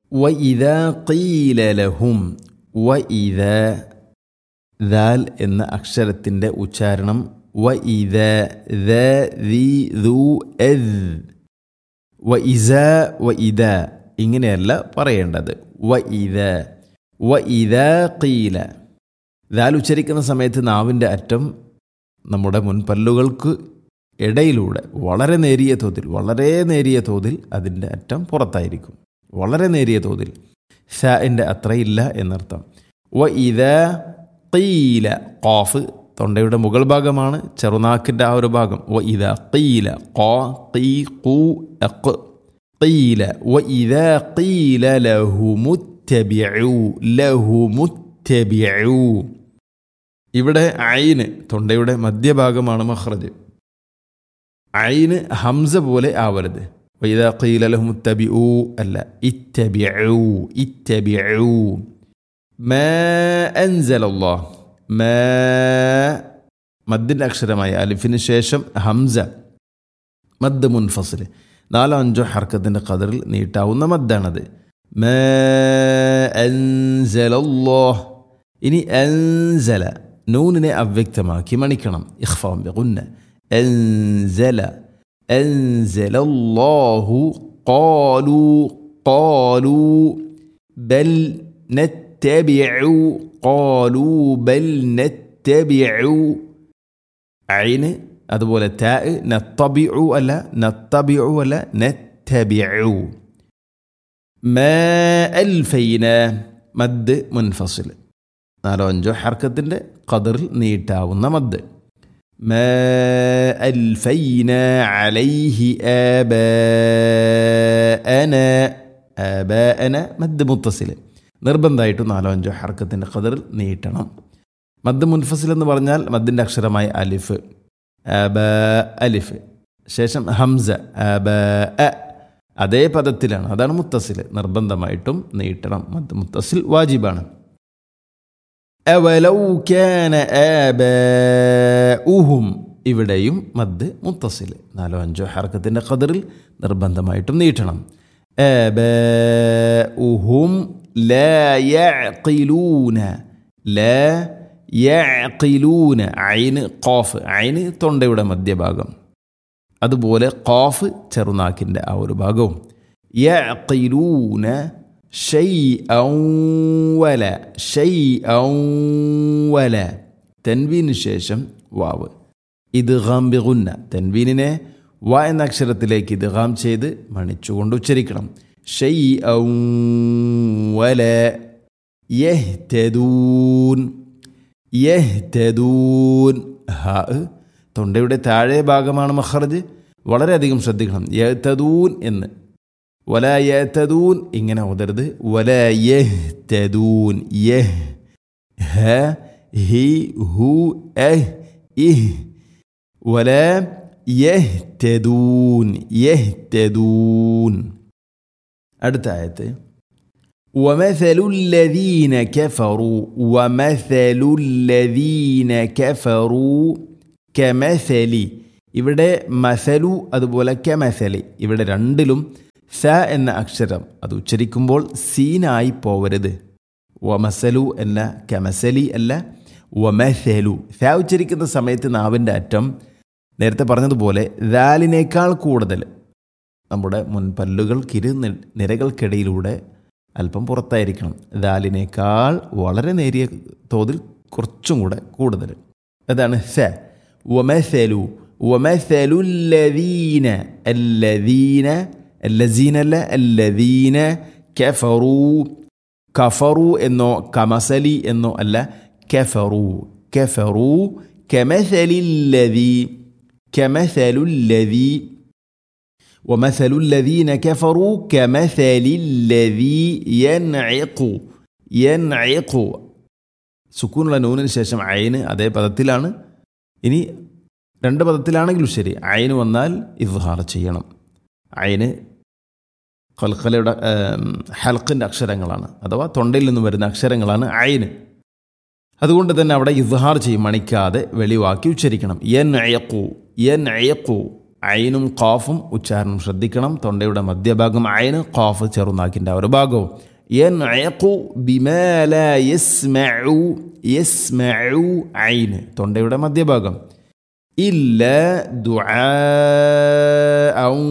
വ ഇത ലഹും വ ഇത ദാൽ എന്ന അക്ഷരത്തിൻ്റെ ഉച്ചാരണം വ ഇത ദ ദി ദു എദ് വ ഇസ വ ഇത ഇങ്ങനെയല്ല പറയേണ്ടത് വ ഇത വ ഇത കീല ദാൽ ഉച്ചരിക്കുന്ന സമയത്ത് നാവിൻ്റെ അറ്റം നമ്മുടെ മുൻപല്ലുകൾക്ക് ഇടയിലൂടെ വളരെ നേരിയ തോതിൽ വളരെ നേരിയ തോതിൽ അതിൻ്റെ അറ്റം പുറത്തായിരിക്കും വളരെ നേരിയ തോതിൽ ഷാൻ്റെ അത്രയില്ല എന്നർത്ഥം വ ഇത കീല കോഫ് തൊണ്ടയുടെ മുകൾ ഭാഗമാണ് ചെറുനാക്കിൻ്റെ ആ ഒരു ഭാഗം വ ഇത കീല കോ കീ കൂ അക്ക് قيل وإذا قيل لهم اتبعوا لهم اتبعوا ഇവിടെ ഐന് തൊണ്ടയുടെ മധ്യഭാഗമാണ് മഹ്റജ് ഐന് ഹംസ പോലെ ആവരുത് വൈദ ഖീല ലഹും ഇത്തബിഊ അല്ല ഇത്തബിഊ ഇത്തബിഊ മാ അൻസലല്ലാഹ് മാ മദ്ദിൻ്റെ അക്ഷരമായ അലിഫിന് ശേഷം ഹംസ മദ് മുൻഫസിൽ നാലോ അഞ്ചോ ഹർക്കത്തിൻ്റെ കതറിൽ നീട്ടാവുന്ന മദ്ദാണത് മാ അൻസലല്ലാഹ് ഇനി അൻസല നൂനിനെ അവ്യക്തമാക്കി മണിക്കണം ഇഖ്ഫാം ബിഗുന്ന അൻസല അൻസലല്ലാഹു ഖാലു ഖാലു ബൽ നത്തബിഉ ഖാലു ബൽ നത്തബിഉ ഐന് അതുപോലെ താ നത്തബിഉ അല്ല നത്തബിഉ അല്ല നത്തബിഉ മാ അൽഫൈന മദ് മുൻഫസിൽ നാലോ അഞ്ചോ ഹർക്കത്തിൻ്റെ ഖദറിൽ നീട്ടാവുന്ന മദ് മാ അൽഫൈന അലൈഹി ആബാഅന ആബാഅന മദ് മുത്തസിൽ നിർബന്ധമായിട്ടും നാലോ അഞ്ചോ ഹർക്കത്തിൻ്റെ ഖദറിൽ നീട്ടണം മദ് മുൻഫസിൽ എന്ന് പറഞ്ഞാൽ മദ്ദിൻ്റെ അക്ഷരമായ അലിഫ് അബ അലിഫ് ശേഷം ഹംസ അബ അ അതേ പദത്തിലാണ് അതാണ് മുത്തസിൽ നിർബന്ധമായിട്ടും നീട്ടണം മദ് മുത്തസിൽ വാജിബാണ് അവലൗ കാന ആബാഉഹും ഇവിടെയും മദ് മുത്തസിൽ നാലോ അഞ്ചോ ഹർക്കത്തിൻ്റെ ഖദറിൽ നിർബന്ധമായിട്ടും നീട്ടണം ആബാഉഹും ലാ യഅഖിലൂന ലാ യഅഖിലൂന ഐന് ഖാഫ് ഐന് തൊണ്ടയുടെ മധ്യഭാഗം അതുപോലെ ഖാഫ് ചെറുനാക്കിൻ്റെ ആ ഒരു ഭാഗവും യഅഖിലൂന ഷൈഅൻ വല ഷൈഅൻ വല തൻവീന് ശേഷം വാവ് ഇത് ബിഗുന്ന തൻവീനിനെ വ എന്ന അക്ഷരത്തിലേക്ക് ഇത് ഗാം ചെയ്ത് മണിച്ചുകൊണ്ട് ഉച്ചരിക്കണം ഷൈഅൻ വല യഹ്തദൂൻ യഹ്തദൂൻ ഹ തൊണ്ടയുടെ താഴെ ഭാഗമാണ് മഹർജ് വളരെയധികം ശ്രദ്ധിക്കണം യഹ്തദൂൻ എന്ന് വല യഹ്തദൂൻ ഇങ്ങനെ ഓതരുത് വല യഹ്തദൂൻ യഹ് ഹ ഹി ഹു അഹ് ഇഹ് വല യഹ്തദൂൻ യഹ്തദൂൻ അടുത്ത ആയത്ത് ومثل الذين كفروا ومثل الذين كفروا كمثل ഇവിടെ മസലു അതുപോലെ കെമസലി ഇവിടെ രണ്ടിലും സ എന്ന അക്ഷരം അത് ഉച്ചരിക്കുമ്പോൾ സീനായി പോവരുത് വമസലു എന്ന കമസലി അല്ല വമസലു സ ഉച്ചരിക്കുന്ന സമയത്ത് നാവിൻ്റെ അറ്റം നേരത്തെ പറഞ്ഞതുപോലെ ദാലിനേക്കാൾ കൂടുതൽ നമ്മുടെ മുൻപല്ലുകൾക്കിരു നിരകൾക്കിടയിലൂടെ അല്പം പുറത്തായിരിക്കണം ദാലിനേക്കാൾ വളരെ നേരിയ തോതിൽ കുറച്ചും കൂടെ കൂടുതൽ അതാണ് സ വമസലു വമസലുല്ലദീന അല്ലദീന അല്ലസീന അല്ല അല്ലദീന കഫറു കഫറു എന്നോ കമസലി എന്നോ അല്ല കഫറു കഫറു കമസലില്ലദീ കമസലുല്ലദീ ومثل الذين كفروا كمثل الذي ينعق ينعق സുക്കൂനുള്ള നൂനിന് ശേഷം അയിന് അതേ പദത്തിലാണ് ഇനി രണ്ട് പദത്തിലാണെങ്കിലും ശരി അയിന് വന്നാൽ ഇദ്ഹാർ ചെയ്യണം അയിന് കൽക്കലയുടെ ഹൽക്കിൻ്റെ അക്ഷരങ്ങളാണ് അഥവാ തൊണ്ടയിൽ നിന്ന് വരുന്ന അക്ഷരങ്ങളാണ് അയിന് അതുകൊണ്ട് തന്നെ അവിടെ ഇദ്ഹാർ ചെയ്യും മണിക്കാതെ വെളിവാക്കി ഉച്ചരിക്കണം എൻ അയക്കു എൻ അയക്കു ഐനും ഖാഫും ഉച്ചാരണം ശ്രദ്ധിക്കണം തൊണ്ടയുടെ മധ്യഭാഗം ഐന് ഖാഫ് ചെറുനാക്കിൻ്റെ ആ ഒരു ഭാഗവും യൻഅഖു ബിമാ ലാ യസ്മഉ യസ്മഉ ഐന് തൊണ്ടയുടെ മധ്യഭാഗം ഇല്ല ദുആഅൻ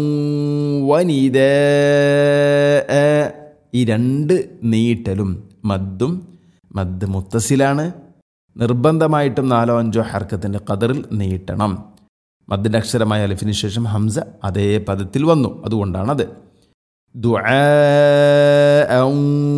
വനിദാഅ ഈ രണ്ട് നീട്ടലും മദ്ദും മദ് മുത്തസിലാണ് നിർബന്ധമായിട്ടും നാലോ അഞ്ചോ ഹർക്കത്തിൻ്റെ കതറിൽ നീട്ടണം മദ്ദിൻ്റെ അക്ഷരമായ അലിഫിന് ശേഷം ഹംസ അതേ പദത്തിൽ വന്നു അതുകൊണ്ടാണത് ദുആഅൻ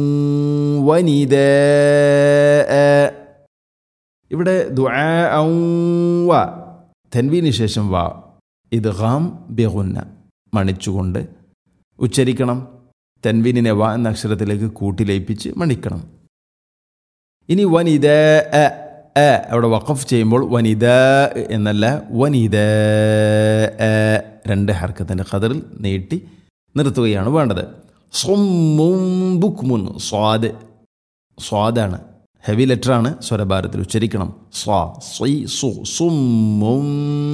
വനിദാഅ ഇവിടെ ദുആഅൻ വ തൻവീന് ശേഷം വ ഇദ്ഗാം ബിഗുന്ന മണിച്ചുകൊണ്ട് ഉച്ചരിക്കണം തൻവീനിനെ വ എന്ന അക്ഷരത്തിലേക്ക് കൂട്ടിലയിപ്പിച്ച് മണിക്കണം ഇനി വനിത അ അ അവിടെ വഖഫ് ചെയ്യുമ്പോൾ വനിത എന്നല്ല വനിത അ രണ്ട് ഹർക്കത്തിൻ്റെ ഖദറിൽ നീട്ടി നിർത്തുകയാണ് വേണ്ടത് സ്വമ്മും ബുക്മുൻ സ്വാദ് സ്വാദാണ് ഹെവി ലെറ്ററാണ് സ്വരഭാരത്തിൽ ഉച്ചരിക്കണം സ്വാ സ്വൈ സു സുമ്മും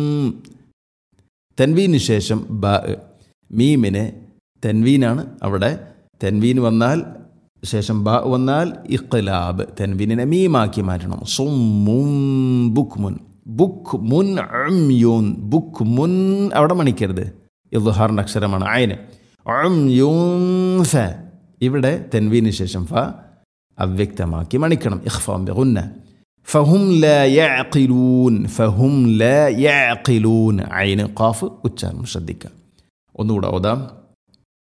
തെൻവീന് ശേഷം ബ മീമിന് തെൻവീനാണ് അവിടെ തെൻവീൻ വന്നാൽ ശേഷം ബ വന്നാൽ ഇഖ്ലാബ് തെൻവീനിനെ മീമാക്കി മാറ്റണം സുമ്മും ബുക്മുൻ ബുക്ക് മുൻ അംയൂൻ ബുക്ക് മുൻ അവിടെ മണിക്കരുത് ഇദ്ഹാറിൻ്റെ അക്ഷരമാണ് അയന് അംയൂൻ ഫ ഇവിടെ തെൻവീന് ശേഷം ഫ അവ്യക്തമാക്കി മണിക്കണം ഇഖ്ഫാം ബിഗുന്ന ഫഹും ല യഅഖിലൂൻ ഫഹും ല യഅഖിലൂൻ ഐന് ഖാഫ് ഉച്ചാരണം ശ്രദ്ധിക്കുക ഒന്നുകൂടെ ഓതാം